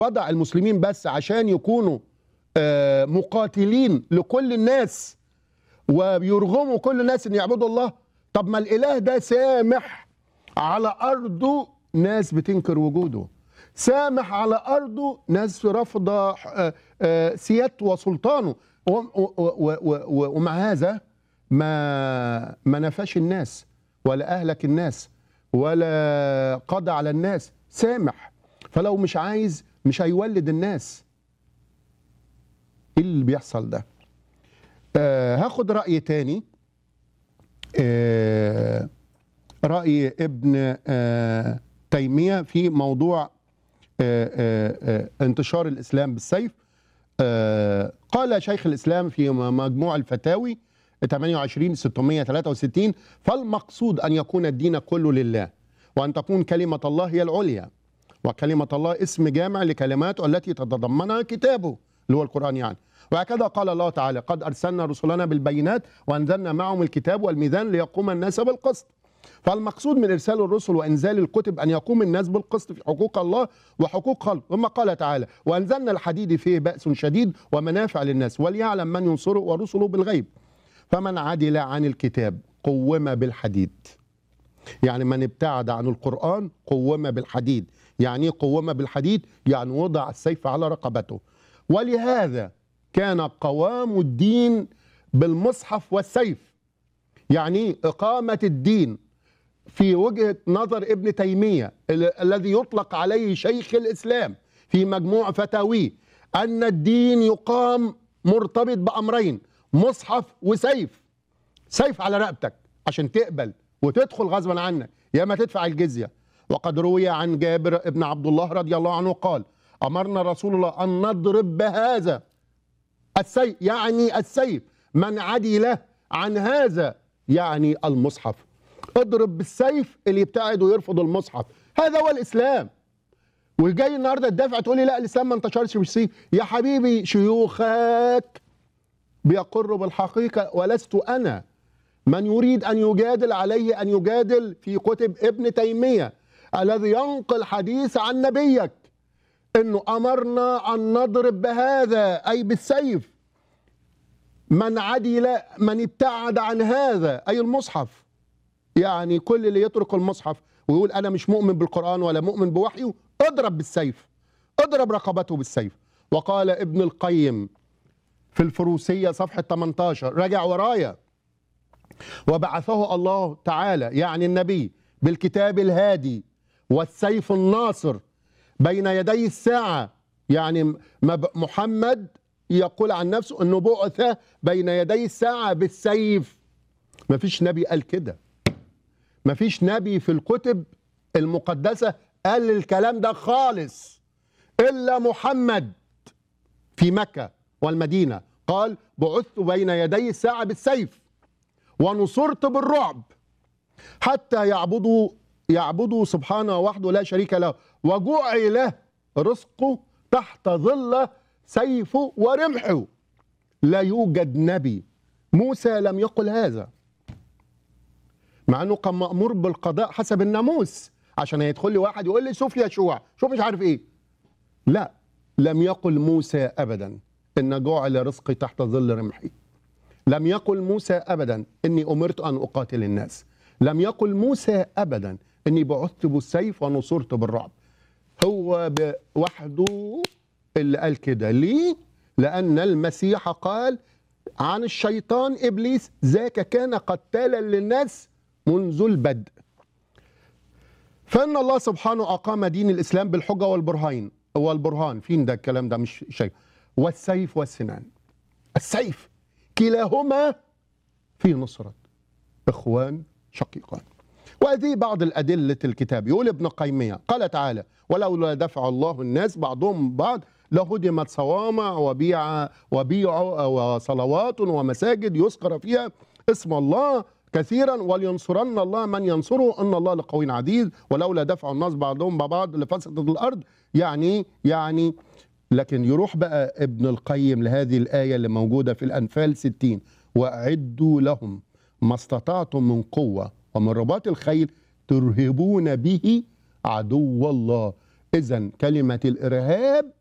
وضع المسلمين بس عشان يكونوا آه، مقاتلين لكل الناس وبيرغموا كل الناس ان يعبدوا الله طب ما الاله ده سامح على ارضه ناس بتنكر وجوده سامح على ارضه ناس رافضه آه، آه، سيادته وسلطانه و- و- و- و- ومع هذا ما ما نفاش الناس ولا اهلك الناس ولا قضى على الناس سامح فلو مش عايز مش هيولد الناس ايه اللي بيحصل ده آه هاخد رأي تاني آه رأي ابن آه تيمية في موضوع آه آه آه انتشار الإسلام بالسيف آه قال شيخ الإسلام في مجموع الفتاوي 28 663 فالمقصود أن يكون الدين كله لله وأن تكون كلمة الله هي العليا وكلمة الله اسم جامع لكلماته التي تتضمنها كتابه اللي هو القرآن يعني وهكذا قال الله تعالى قد أرسلنا رسلنا بالبينات وأنزلنا معهم الكتاب والميزان ليقوم الناس بالقسط فالمقصود من إرسال الرسل وإنزال الكتب أن يقوم الناس بالقسط في حقوق الله وحقوق خلق ثم قال تعالى وأنزلنا الحديد فيه بأس شديد ومنافع للناس وليعلم من ينصره ورسله بالغيب فمن عدل عن الكتاب قوم بالحديد يعني من ابتعد عن القرآن قوم بالحديد يعني ايه قوم بالحديد يعني وضع السيف على رقبته ولهذا كان قوام الدين بالمصحف والسيف يعني إيه؟ إقامة الدين في وجهة نظر ابن تيمية ال- الذي يطلق عليه شيخ الإسلام في مجموع فتاويه أن الدين يقام مرتبط بأمرين مصحف وسيف سيف على رقبتك عشان تقبل وتدخل غصبا عنك يا اما تدفع الجزيه وقد روي عن جابر بن عبد الله رضي الله عنه قال امرنا رسول الله ان نضرب بهذا السيف يعني السيف من عدل عن هذا يعني المصحف اضرب بالسيف اللي يبتعد ويرفض المصحف هذا هو الاسلام وجاي النهارده تدافع تقول لي لا الاسلام ما انتشرش بالسيف يا حبيبي شيوخك بيقروا بالحقيقه ولست انا من يريد ان يجادل عليه ان يجادل في كتب ابن تيميه الذي ينقل حديث عن نبيك انه امرنا ان نضرب بهذا اي بالسيف من عدل من ابتعد عن هذا اي المصحف يعني كل اللي يترك المصحف ويقول انا مش مؤمن بالقران ولا مؤمن بوحيه اضرب بالسيف اضرب رقبته بالسيف وقال ابن القيم في الفروسيه صفحه 18 راجع ورايا وبعثه الله تعالى يعني النبي بالكتاب الهادي والسيف الناصر بين يدي الساعة يعني مب- محمد يقول عن نفسه أنه بعث بين يدي الساعة بالسيف مفيش نبي قال كده مفيش نبي في الكتب المقدسة قال الكلام ده خالص إلا محمد في مكة والمدينة قال بعثت بين يدي الساعة بالسيف ونصرت بالرعب حتى يعبدوا يعبدوا سبحانه وحده لا شريك له وجعل رزقه تحت ظل سيفه ورمحه لا يوجد نبي موسى لم يقل هذا مع انه كان مامور بالقضاء حسب الناموس عشان هيدخل لي واحد يقول لي شوف يا شوع شوف مش عارف ايه لا لم يقل موسى ابدا ان جعل رزقي تحت ظل رمحي لم يقل موسى ابدا اني امرت ان اقاتل الناس لم يقل موسى ابدا اني بعثت بالسيف ونصرت بالرعب هو ب- وحده اللي قال كده ليه لان المسيح قال عن الشيطان ابليس ذاك كان قتالا للناس منذ البدء فان الله سبحانه اقام دين الاسلام بالحجه والبرهان والبرهان فين ده الكلام ده مش شيء والسيف والسنان السيف كلاهما في نصرة إخوان شقيقان وهذه بعض الأدلة الكتاب يقول ابن قيمية قال تعالى ولولا دفع الله الناس بعضهم بعض لهدمت صوامع وبيع وبيع وصلوات ومساجد يذكر فيها اسم الله كثيرا ولينصرن الله من ينصره ان الله لقوي عزيز ولولا دفع الناس بعضهم ببعض لفسدت الارض يعني يعني لكن يروح بقى ابن القيم لهذه الآية اللي موجودة في الأنفال 60 وأعدوا لهم ما استطعتم من قوة ومن رباط الخيل ترهبون به عدو الله إذا كلمة الإرهاب